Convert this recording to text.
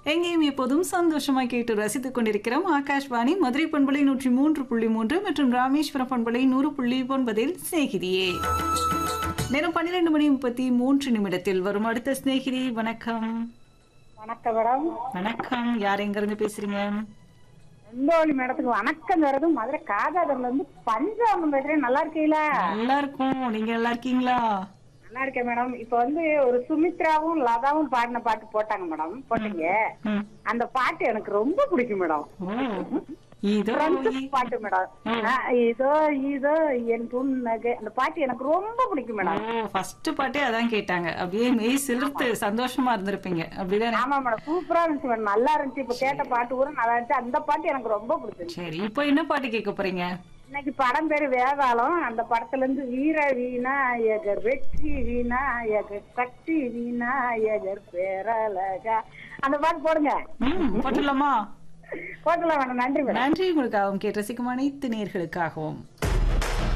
எங்கேயும் எப்போதும் சந்தோஷமாய் கேட்டு ரசித்துக் கொண்டிருக்கிறோம் ஆகாஷ்வாணி மதுரை பண்பலை நூற்றி மூன்று புள்ளி மூன்று மற்றும் ராமேஸ்வரம் பண்பலை நூறு புள்ளி ஒன்பதில் சிநேகிதியே நேரம் பன்னிரண்டு மணி முப்பத்தி மூன்று நிமிடத்தில் வரும் அடுத்த சிநேகிதி வணக்கம் வணக்கம் மேடம் வணக்கம் யார் எங்க இருந்து பேசுறீங்க அன்போலி மேடத்துக்கு வணக்கங்கிறது மதுரை காதாதர்ல இருந்து பஞ்சாபம் பேசுறேன் நல்லா இருக்கீங்களா நல்லா இருக்கும் நீங்க நல்லா இருக்கீங்களா நல்லா இருக்கேன் மேடம் இப்ப வந்து ஒரு சுமித்ராவும் லதாவும் பாடின பாட்டு போட்டாங்க மேடம் போட்டீங்க ம். அந்த பாட்டு எனக்கு ரொம்ப பிடிக்கும் மேடம் ஓ இதோ ஃப்ரெண்ட்ஸ் இ- பாட்டு மேடம் ஆ, இதோ இதோ என் புன்னகை அந்த பாட்டு எனக்கு ரொம்ப பிடிக்கும் மேடம் ஓ ஃபர்ஸ்ட் பாட்டே அதான் கேட்டாங்க அப்படியே மெய் சிலிர்த்து சந்தோஷமா இருந்திருப்பீங்க அப்படிதானே ஆமா மேடம் சூப்பரா இருந்துச்சு மேடம் நல்லா இருந்துச்சு இப்ப கேட்ட பாட்டு கூட நல்லா இருந்துச்சு அந்த பாட்டு எனக்கு ரொம்ப பிடிச்சிருச்சு சரி இப்போ என்ன பாட்டு கேட்க போறீங்க இன்னைக்கு படம் பேரு வேதாளம் அந்த படத்துல இருந்து வீர வீணாயகர் வெற்றி வீணாயகர் சக்தி வீணாயகர் பேரழகா அந்த பாட்டு போடுங்க ம் போட்டுடலாமா போட்டலாம் மேடம் நன்றி மேடம் நன்றி உங்களுக்காகவும் கேட்டு ரசிக்கும் அனைத்து நேர்களுக்காகவும்